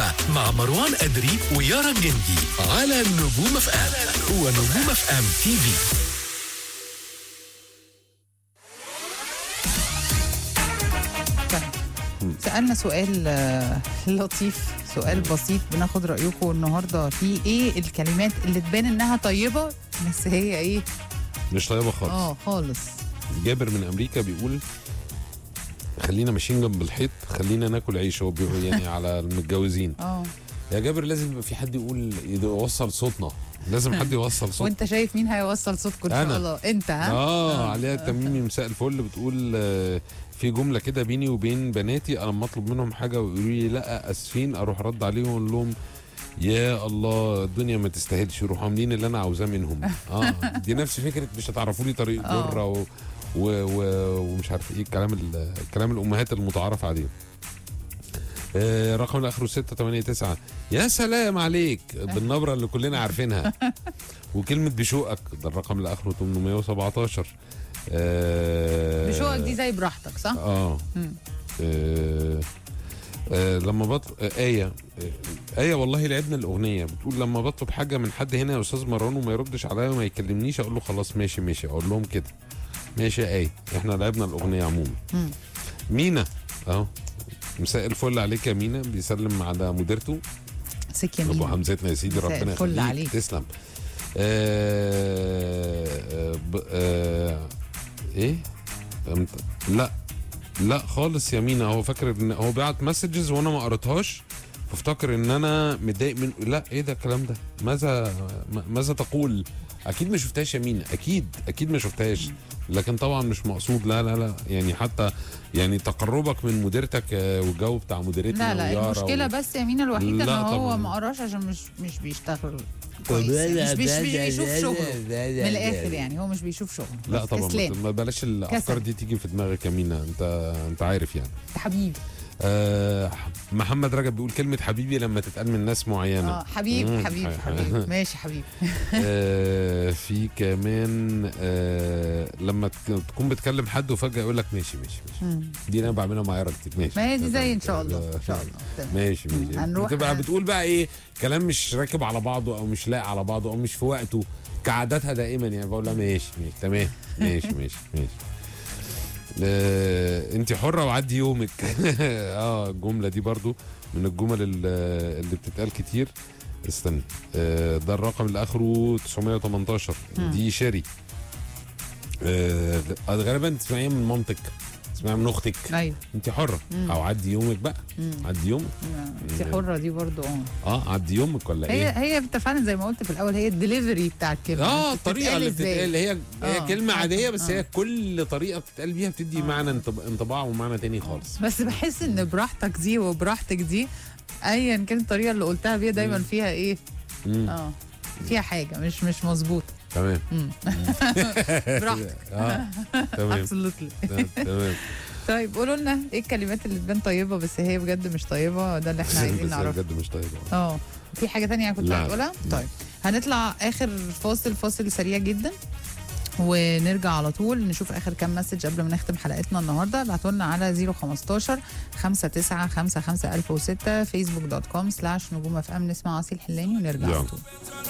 السينما مع مروان أدري ويارا الجندي على نجوم اف ام ونجوم اف ام تي في سألنا سؤال آه، لطيف سؤال بسيط بناخد رأيكم النهاردة في ايه الكلمات اللي تبان انها طيبة بس هي ايه مش طيبه خالص اه خالص جابر من امريكا بيقول خلينا ماشيين جنب الحيط خلينا ناكل عيش هو بيقول يعني على المتجوزين اه يا جابر لازم يبقى في حد يقول يوصل صوتنا لازم حد يوصل صوتنا وانت شايف مين هيوصل صوتكم ان شاء أنا. الله انت ها اه عليها تميمي مساء الفل بتقول آه، في جمله كده بيني وبين بناتي انا لما اطلب منهم حاجه ويقولوا لي لا اسفين اروح رد عليهم واقول لهم يا الله الدنيا ما تستاهلش يروحوا عاملين اللي انا عاوزاه منهم اه دي نفس فكره مش هتعرفوا لي طريق آه. جره و... و... و... ومش عارف ايه الكلام ال... كلام الامهات المتعارف عليه آه، رقم اللي اخره 689 يا سلام عليك بالنبره اللي كلنا عارفينها وكلمه بشوقك ده الرقم اللي اخره 817 آه بشوقك دي زي براحتك صح؟ اه مم. آه، آه لما بطلب آه آية آه آية والله لعبنا الأغنية بتقول لما بطلب حاجة من حد هنا يا أستاذ مروان وما يردش عليا وما يكلمنيش أقول له خلاص ماشي ماشي أقول لهم كده ماشي يا آية إحنا لعبنا الأغنية عموما مم. مينا أهو مساء الفل عليك يا مينا بيسلم على مديرته سكة ابو مين حمزتنا يا سيدي مساء ربنا الفل يخليك عليك. تسلم آه آه ب- آه ايه أمت- لا لا خالص يا مينا هو فاكر ان هو بعت مسجز وانا ما قريتهاش فافتكر ان انا متضايق من لا ايه ده الكلام ده ماذا م- ماذا تقول اكيد ما شفتهاش يا مينا اكيد اكيد ما شفتهاش لكن طبعا مش مقصود لا لا لا يعني حتى يعني تقربك من مديرتك آه، والجو بتاع مديرتنا لا لا ويارا المشكلة و- بس يا مينا الوحيدة ان لا هو طبعاً. ما قراش عشان مش مش بيشتغل كويس يعني. مش مش مش بيشوف شغله من الاخر يعني هو مش بيشوف شغله لا بس طبعا كسلان. ما بلاش الافكار كسل. دي تيجي في دماغك يا مينا انت انت عارف يعني يا حبيبي آه محمد رجب بيقول كلمه حبيبي لما تتقال من ناس معينه اه حبيبي مم. حبيبي حبيبي ماشي حبيبي آه في كمان آه لما تك- تكون بتكلم حد وفجاه يقول لك ماشي ماشي ماشي مم. دي انا بعملها مع يارا كتير ماشي ما هي دي زي ان شاء الله ان شاء الله تمام. ماشي ماشي هنروح- بتبقى بتقول بقى ايه كلام مش راكب على بعضه او مش لاقي على بعضه او مش في وقته كعاداتها دائما يعني بقول لها ماشي ماشي تمام ماشي ماشي ماشي آه انت حره وعدي يومك اه الجمله دي برضو من الجمل ال- اللي بتتقال كتير استني آه ده الرقم اللي اخره 918 دي شيري آه غالبا تسمعيها من مامتك تسمعيها من اختك ايوه انت حره مم. او عدي يومك بقى مم. عدي يومك انت حرة دي برضو اه اه عدي يومك ولا هي ايه هي انت فعلا زي ما قلت في الاول هي الدليفري بتاع الكلمه اه بتتقال الطريقه اللي إزاي. بتتقال هي هي آه. كلمه عاديه بس آه. هي كل طريقه بتتقال بيها بتدي آه. معنى انطب- انطباع ومعنى تاني خالص بس بحس ان براحتك دي وبراحتك دي ايا كانت الطريقه اللي قلتها بيها دايما مم. فيها ايه مم. اه فيها حاجه مش مش مظبوطه تمام براحتك اه تمام absolutely تمام طيب قولوا لنا ايه الكلمات اللي تبان طيبه بس هي بجد مش طيبه ده اللي احنا عايزين بس هي نعرفه بجد مش طيبه اه في حاجه تانية كنت لا. هتقولها لا. طيب هنطلع اخر فاصل فاصل سريع جدا ونرجع على طول نشوف اخر كام مسج قبل ما نختم حلقتنا النهارده ابعتوا لنا على 015 59 55 1006 فيسبوك دوت كوم سلاش نجوم اف ام نسمع عصير حلاني ونرجع يلا. على طول